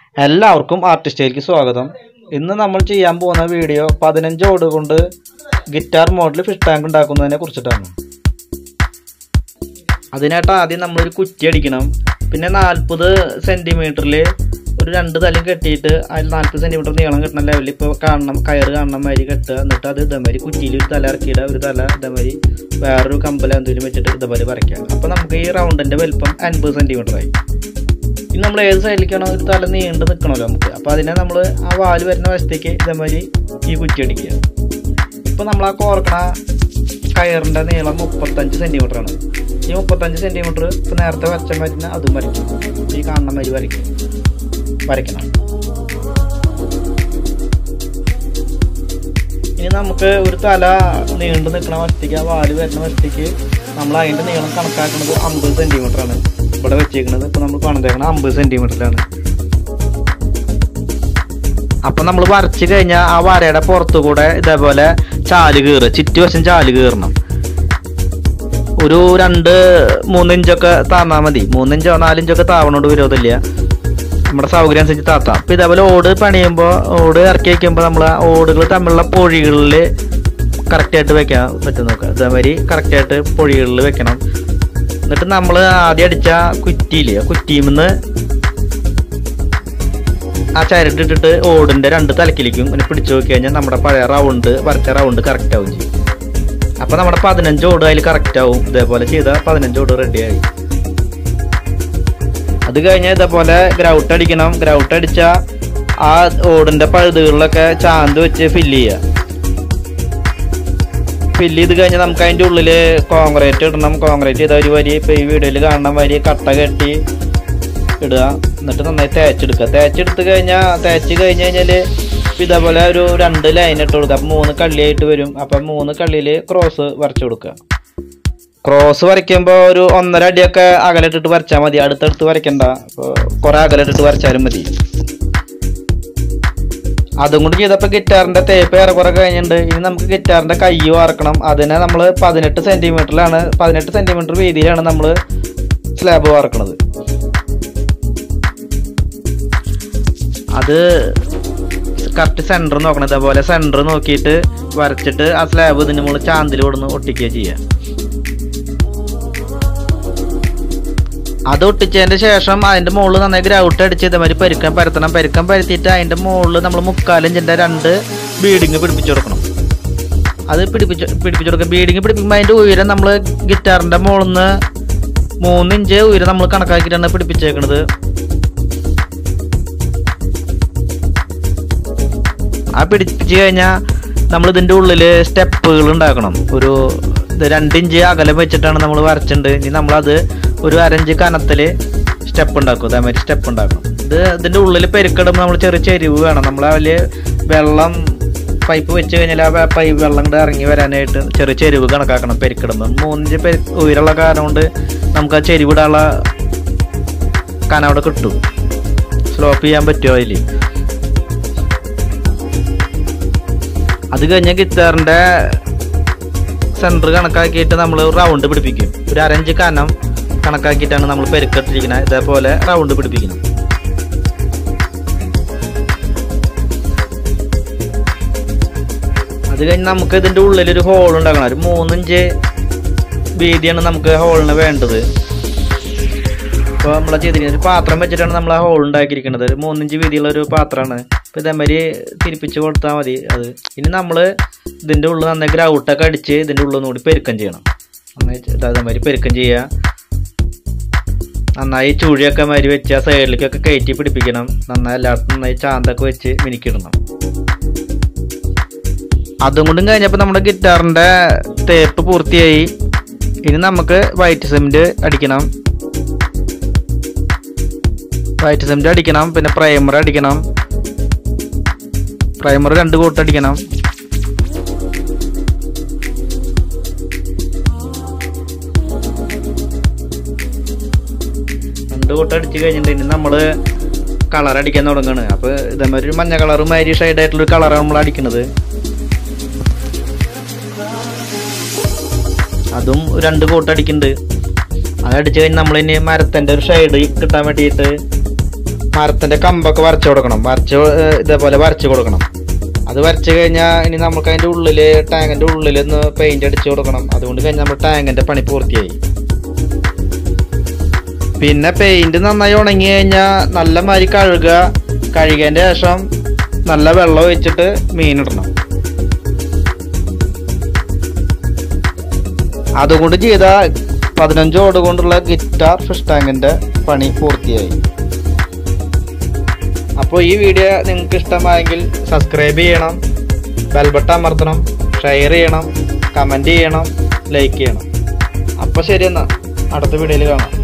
എല്ലാവർക്കും ആർട്ടിസ്റ്റയിലേക്ക് സ്വാഗതം ഇന്ന് നമ്മൾ ചെയ്യാൻ പോകുന്ന വീഡിയോ പതിനഞ്ച് ഓട് കൊണ്ട് ഗിറ്റാർ മോഡൽ ഫിഷ് ടാങ്ക് ഉണ്ടാക്കുന്നതിനെ കുറിച്ചിട്ടാണ് അതിനായിട്ട് ആദ്യം നമ്മളൊരു കുറ്റി അടിക്കണം പിന്നെ നാൽപ്പത് സെൻറ്റിമീറ്ററിൽ ഒരു രണ്ട് തലയും കെട്ടിയിട്ട് അതിൽ നാൽപ്പത് സെൻറ്റിമീറ്റർ നീളം കിട്ടുന്ന ലെവലിൽ ഇപ്പോൾ കാണണം കയറ് കാണണം മാതിരി കെട്ടുക എന്നിട്ട് അത് ഇതേമാതിരി കുറ്റിയിൽ ഒരു തല ഇറക്കിയിടുക ഒരു തല ഇതേമാതിരി വേറൊരു കമ്പല എന്തെങ്കിലും വെച്ചിട്ട് ഇതേപോലെ വരയ്ക്കാം അപ്പോൾ നമുക്ക് ഈ റൗണ്ടിൻ്റെ വലിപ്പം അൻപത് സെൻറ്റിമീറ്റർ ആയി ഇനി നമ്മൾ ഏത് സൈഡിലേക്കാണോ ഒരു തല നീണ്ട് നിൽക്കണമല്ലോ നമുക്ക് അപ്പോൾ അതിനെ നമ്മൾ ആ വാല് വരുന്ന വശത്തേക്ക് ഇതേമാതിരി ഈ കുറ്റി അടിക്കുക ഇപ്പോൾ നമ്മൾ ആ കോർക്കണ കയറിൻ്റെ നീളം മുപ്പത്തഞ്ച് സെൻറ്റിമീറ്റർ ആണ് ഈ മുപ്പത്തഞ്ച് സെൻറ്റിമീറ്റർ ഇപ്പോൾ നേരത്തെ വരച്ച മരുന്ന് അതും വരയ്ക്കും ഈ കാണുന്ന മാതിരി വരയ്ക്കും വരയ്ക്കണം ഇനി നമുക്ക് ഒരു തല നീണ്ടു നിൽക്കുന്ന വശത്തേക്ക് ആ വാല് വരുന്ന വശത്തേക്ക് നമ്മൾ അതിൻ്റെ നീളം കണക്കാക്കുന്നത് അമ്പത് സെൻറ്റിമീറ്റർ ആണ് ഇവിടെ വെച്ചേക്കുന്നത് ഇപ്പോൾ നമ്മൾ പണിതേക്കുന്നത് അമ്പത് സെൻറ്റിമീറ്ററിലാണ് അപ്പം നമ്മൾ വരച്ച് കഴിഞ്ഞാൽ ആ വരയുടെ പുറത്തു കൂടെ ഇതേപോലെ ചാല് കീറുക ചുറ്റുവശം ചാല് കീറണം ഒരു രണ്ട് മൂന്നിഞ്ചൊക്കെ താന്നാൽ മതി മൂന്നിഞ്ചോ നാലിഞ്ചൊക്കെ താവണോണ്ട് വിരോധമില്ല നമ്മുടെ സൗകര്യം അനുസരിച്ച് താത്താം അപ്പം ഇതേപോലെ ഓട് പണിയുമ്പോൾ ഓട് ഇറക്കി വയ്ക്കുമ്പോൾ നമ്മൾ ഓടുകൾ തമ്മിലുള്ള പൊഴികളിൽ കറക്റ്റായിട്ട് വെക്കാൻ പറ്റും നോക്കുക ഇതേമാതിരി കറക്റ്റായിട്ട് പൊഴികളിൽ വെക്കണം എന്നിട്ട് നമ്മൾ ആദ്യം അടിച്ച കുറ്റിയില്ലേ ആ കുറ്റിയിൽ ആ ചരട്ടിട്ടിട്ട് ഓടിൻ്റെ രണ്ട് തലക്കിലേക്കും ഇങ്ങനെ പിടിച്ചു നോക്കി കഴിഞ്ഞാൽ നമ്മുടെ പഴയ റൗണ്ട് വരച്ച റൗണ്ട് കറക്റ്റ് ആവും ചെയ്യും അപ്പോൾ നമ്മുടെ പതിനഞ്ച് ഓട് അതിൽ കറക്റ്റ് ആവും ഇതേപോലെ ചെയ്താൽ പതിനഞ്ച് ഓട് റെഡിയായി അത് കഴിഞ്ഞ് ഇതേപോലെ ഗ്രൗട്ട് അടിക്കണം ഗ്രൗട്ട് അടിച്ച ആ ഓടിന്റെ പഴുതുകളിലൊക്കെ ചാന്ത് വെച്ച് ഫില്ല് ചെയ്യുക ഫില്ല് ചെയ്ത് കഴിഞ്ഞാൽ നമുക്ക് അതിൻ്റെ ഉള്ളിൽ കോൺക്രീറ്റ് ഇടണം കോൺക്രീറ്റ് ചെയ്ത ഒരു വരി ഇപ്പോൾ ഈ വീഡിയോയിൽ കാണുന്ന വരി കട്ട കെട്ടി ഇടുക എന്നിട്ട് നന്നായി തേച്ചെടുക്കുക തേച്ചെടുത്ത് കഴിഞ്ഞാൽ തേച്ച് കഴിഞ്ഞ് കഴിഞ്ഞാൽ ഇതേപോലെ ഒരു രണ്ട് ലൈൻ ഇട്ട് കൊടുക്കുക അപ്പം മൂന്ന് കള്ളിയായിട്ട് വരും അപ്പം മൂന്ന് കള്ളിയിൽ ക്രോസ് വരച്ചു കൊടുക്കുക ക്രോസ് വരയ്ക്കുമ്പോൾ ഒരു ഒന്നര അടിയൊക്കെ അകലിട്ടിട്ട് വരച്ചാൽ മതി അടുത്തടുത്ത് വരയ്ക്കണ്ട അപ്പോൾ കുറേ അകലിട്ടിട്ട് വരച്ചാലും മതി അതും കൂടി ചെയ്തപ്പോൾ ഗിറ്റാറിൻ്റെ തേപ്പ് ഏറെക്കുറെ കഴിഞ്ഞിട്ടുണ്ട് ഇനി നമുക്ക് ഗിറ്റാറിൻ്റെ കൈ വാർക്കണം അതിനെ നമ്മൾ പതിനെട്ട് സെൻറ്റിമീറ്ററിലാണ് പതിനെട്ട് സെൻറ്റിമീറ്റർ വീതിയിലാണ് നമ്മൾ സ്ലാബ് വാർക്കണത് അത് കറക്റ്റ് സെൻറ്റർ നോക്കണം ഇതേപോലെ സെൻറ്റർ നോക്കിയിട്ട് വരച്ചിട്ട് ആ സ്ലാബ് ഇതിന് മുകളിൽ ചാന്തിൽ കൊടുന്ന് ഒട്ടിക്കുക ചെയ്യുക അത് ഒട്ടിച്ചതിന്റെ ശേഷം അതിന്റെ മുകളിൽ നന്നായി ഗ്രൗട്ട് അടിച്ച് ഇതേമാതിരി പെരുക്കം പരത്തണം പെരുക്കം പരത്തിയിട്ട് അതിന്റെ മുകളിൽ നമ്മൾ മുക്കാലിഞ്ചിന്റെ രണ്ട് ബീഡിങ് പിടിപ്പിച്ചു കൊടുക്കണം അത് പിടിപ്പിച്ച് പിടിപ്പിച്ചു കൊടുക്കുക ബീഡിങ് പിടിപ്പിക്കുമ്പോൾ അതിന്റെ ഉയരം നമ്മൾ ഗിറ്റാറിന്റെ മുകളിൽ നിന്ന് മൂന്നിഞ്ച് ഉയരം നമ്മൾ കണക്കാക്കിയിട്ടാണ് പിടിപ്പിച്ചേക്കണത് ആ പിടിപ്പിച്ച് കഴിഞ്ഞാൽ നമ്മൾ ഇതിൻ്റെ ഉള്ളിൽ സ്റ്റെപ്പുകൾ ഉണ്ടാക്കണം ഒരു ഇത് രണ്ടിഞ്ച് അകലം വെച്ചിട്ടാണ് നമ്മൾ വരച്ചിട്ടുണ്ട് ഇനി നമ്മളത് ഒരു അരഞ്ച് കനത്തിൽ സ്റ്റെപ്പ് ഉണ്ടാക്കും അതേമാതിരി സ്റ്റെപ്പ് ഉണ്ടാക്കണം ഇത് ഇതിൻ്റെ ഉള്ളിൽ പെരുക്കിടുമ്പോൾ നമ്മൾ ചെറിയ ചെരിവ് വേണം നമ്മൾ അതിൽ വെള്ളം പൈപ്പ് വെച്ച് കഴിഞ്ഞാൽ ആ പൈപ്പ് വെള്ളം കൊണ്ട് ഇറങ്ങി വരാനായിട്ട് ചെറിയ ചെരിവ് കണക്കാക്കണം പെരുക്കിടുമ്പോൾ മൂന്നിഞ്ച് പെരു ഉയരമുള്ള കാരണം കൊണ്ട് നമുക്ക് ആ ചെരിവിടാനുള്ള കനം അവിടെ കിട്ടും സ്ലോപ്പ് ചെയ്യാൻ പറ്റുമോ അതിൽ അത് കഴിഞ്ഞ ഗിറ്റാറിന്റെ സെന്റർ കണക്കാക്കിയിട്ട് നമ്മൾ റൗണ്ട് പിടിപ്പിക്കും ഒരു അരഞ്ച് കനം കണക്കാക്കിയിട്ടാണ് നമ്മൾ പെരുക്കട്ടിരിക്കുന്നത് ഇതേപോലെ റൗണ്ട് പിടിപ്പിക്കണം അത് കഴിഞ്ഞ് നമുക്ക് ഇതിന്റെ ഉള്ളിൽ ഒരു ഹോൾ ഉണ്ടാക്കണം ഒരു മൂന്നിഞ്ച് വീതിയാണ് നമുക്ക് ഹോളിന് വേണ്ടത് ഇപ്പോൾ നമ്മളെ ചെയ്തിരിക്കുന്നത് ഒരു പാത്രം വെച്ചിട്ടാണ് നമ്മൾ ആ ഹോൾ ഉണ്ടാക്കിയിരിക്കുന്നത് ഒരു മൂന്നിഞ്ച് വീതിയുള്ള ഒരു പാത്രമാണ് അപ്പോൾ ഇതേമാതിരി തിരിപ്പിച്ച് കൊടുത്താൽ മതി അത് ഇനി നമ്മൾ ഇതിൻ്റെ ഉള്ളിൽ നന്നായി ഗ്രൗട്ടൊക്കെ അടിച്ച് ഇതിൻ്റെ ഉള്ളിൽ കൂടി പെരുക്കം ചെയ്യണം നന്നായി അതേമാതിരി പെരുക്കം ചെയ്യുക നന്നായി ചുഴിയൊക്കെ മാതിരി വെച്ച് ആ സൈഡിലേക്കൊക്കെ കയറ്റി പിടിപ്പിക്കണം നന്നായി എല്ലായിടത്തും നന്നായി ചാന്തൊക്കെ വെച്ച് മിനിക്കിടണം അതും കൊണ്ടും കഴിഞ്ഞപ്പോൾ നമ്മുടെ ഗിറ്റാറിൻ്റെ തേപ്പ് പൂർത്തിയായി ഇനി നമുക്ക് വൈറ്റ് സിമെൻറ്റ് അടിക്കണം വൈറ്റ് സിമെന്റ് അടിക്കണം പിന്നെ പ്രൈമർ അടിക്കണം പ്രൈമർ രണ്ട് കോട്ട് അടിക്കണം രണ്ട് കോട്ട് അടിച്ച് കഴിഞ്ഞിട്ടുണ്ടെങ്കിൽ നമ്മള് കളർ അടിക്കാൻ തുടങ്ങാണ് അപ്പൊ ഇതേമാതിരി ഒരു മഞ്ഞ കളർ മാതിരി ഷെയ്ഡ് ആയിട്ടുള്ള ഒരു കളറാണ് നമ്മൾ അടിക്കുന്നത് അതും രണ്ട് കോട്ട് അടിക്കുന്നുണ്ട് അത് അടിച്ചു കഴിഞ്ഞ് നമ്മൾ ഇനി മരത്തിന്റെ ഒരു ഷെയ്ഡ് കിട്ടാൻ വേണ്ടിയിട്ട് മരത്തിന്റെ കമ്പൊക്കെ വരച്ചു കൊടുക്കണം വരച്ച് ഏർ ഇതേപോലെ വരച്ചു കൊടുക്കണം അത് വരച്ചു കഴിഞ്ഞാൽ ഇനി നമുക്ക് അതിന്റെ ഉള്ളില് ടാങ്കിന്റെ ഉള്ളിൽ ഒന്ന് പെയിന്റ് അടിച്ചു കൊടുക്കണം അതുകൊണ്ട് കഴിഞ്ഞാൽ നമ്മുടെ ടാങ്കിന്റെ പണി പൂർത്തിയായി പിന്നെ പെയിന്റ് നന്നായി ഉണങ്ങി കഴിഞ്ഞാൽ നല്ല മാതിരി കഴുകുക കഴുകിയതിന്റെ ശേഷം നല്ല വെള്ളം ഒഴിച്ചിട്ട് മീനിടണം അതുകൊണ്ട് ചെയ്ത പതിനഞ്ച് ഓട് കൊണ്ടുള്ള ഗിറ്റാർ ഫിഷ് ടാങ്കിന്റെ പണി പൂർത്തിയായി അപ്പോൾ ഈ വീഡിയോ നിങ്ങൾക്ക് ഇഷ്ടമായെങ്കിൽ സബ്സ്ക്രൈബ് ചെയ്യണം ബെൽബട്ടൺ അമർത്തണം ഷെയർ ചെയ്യണം കമൻറ്റ് ചെയ്യണം ലൈക്ക് ചെയ്യണം അപ്പോൾ ശരി എന്നാൽ അടുത്ത വീഡിയോയിൽ കാണാം